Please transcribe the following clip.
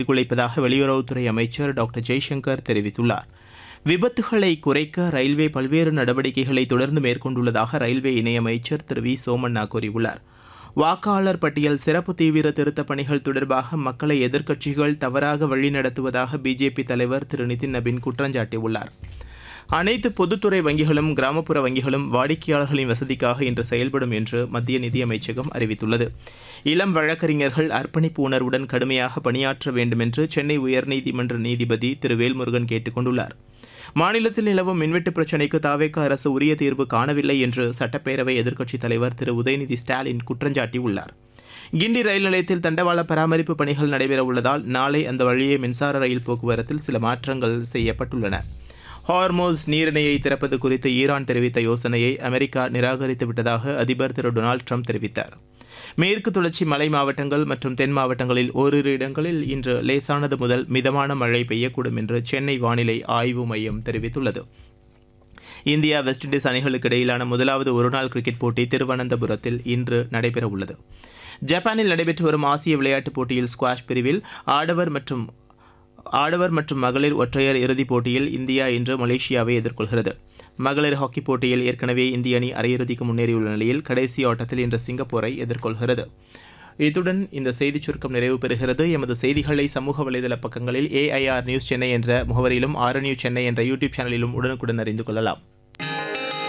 சீர்குலைப்பதாக வெளியுறவுத்துறை அமைச்சர் டாக்டர் ஜெய்சங்கர் தெரிவித்துள்ளார் விபத்துகளை குறைக்க ரயில்வே பல்வேறு நடவடிக்கைகளை தொடர்ந்து மேற்கொண்டுள்ளதாக ரயில்வே இணையமைச்சர் திரு வி சோமண்ணா கூறியுள்ளார் வாக்காளர் பட்டியல் சிறப்பு தீவிர திருத்தப் பணிகள் தொடர்பாக மக்களை எதிர்க்கட்சிகள் தவறாக வழிநடத்துவதாக பிஜேபி தலைவர் திரு நிதின் நபின் குற்றஞ்சாட்டியுள்ளார் அனைத்து பொதுத்துறை வங்கிகளும் கிராமப்புற வங்கிகளும் வாடிக்கையாளர்களின் வசதிக்காக இன்று செயல்படும் என்று மத்திய நிதியமைச்சகம் அறிவித்துள்ளது இளம் வழக்கறிஞர்கள் அர்ப்பணிப்பு உணர்வுடன் கடுமையாக பணியாற்ற வேண்டும் என்று சென்னை உயர்நீதிமன்ற நீதிபதி திரு வேல்முருகன் கேட்டுக் கொண்டுள்ளார் மாநிலத்தில் நிலவும் மின்வெட்டு பிரச்சினைக்கு தாவேக அரசு உரிய தீர்வு காணவில்லை என்று சட்டப்பேரவை எதிர்க்கட்சித் தலைவர் திரு உதயநிதி ஸ்டாலின் குற்றஞ்சாட்டியுள்ளார் கிண்டி ரயில் நிலையத்தில் தண்டவாள பராமரிப்பு பணிகள் நடைபெற உள்ளதால் நாளை அந்த வழியே மின்சார ரயில் போக்குவரத்தில் சில மாற்றங்கள் செய்யப்பட்டுள்ளன ஹார்மோஸ் நீரிணையை திறப்பது குறித்து ஈரான் தெரிவித்த யோசனையை அமெரிக்கா நிராகரித்து விட்டதாக அதிபர் திரு டொனால்டு ட்ரம்ப் தெரிவித்தார் மேற்கு தொடர்ச்சி மலை மாவட்டங்கள் மற்றும் தென் மாவட்டங்களில் ஓரிரு இடங்களில் இன்று லேசானது முதல் மிதமான மழை பெய்யக்கூடும் என்று சென்னை வானிலை ஆய்வு மையம் தெரிவித்துள்ளது இந்தியா வெஸ்ட் இண்டீஸ் அணிகளுக்கு இடையிலான முதலாவது ஒருநாள் கிரிக்கெட் போட்டி திருவனந்தபுரத்தில் இன்று நடைபெறவுள்ளது ஜப்பானில் நடைபெற்று வரும் ஆசிய விளையாட்டுப் போட்டியில் ஸ்குவாஷ் பிரிவில் ஆடவர் மற்றும் ஆடவர் மற்றும் மகளிர் ஒற்றையர் இறுதிப் போட்டியில் இந்தியா இன்று மலேசியாவை எதிர்கொள்கிறது மகளிர் ஹாக்கி போட்டியில் ஏற்கனவே இந்திய அணி அரையிறுதிக்கு முன்னேறியுள்ள நிலையில் கடைசி ஆட்டத்தில் இன்று சிங்கப்பூரை எதிர்கொள்கிறது இத்துடன் இந்த செய்திச் சுருக்கம் நிறைவு பெறுகிறது எமது செய்திகளை சமூக வலைதள பக்கங்களில் ஏஐஆர் நியூஸ் சென்னை என்ற முகவரியிலும் ஆர் நியூஸ் சென்னை என்ற யூடியூப் சேனலிலும் உடனுக்குடன் அறிந்து கொள்ளலாம்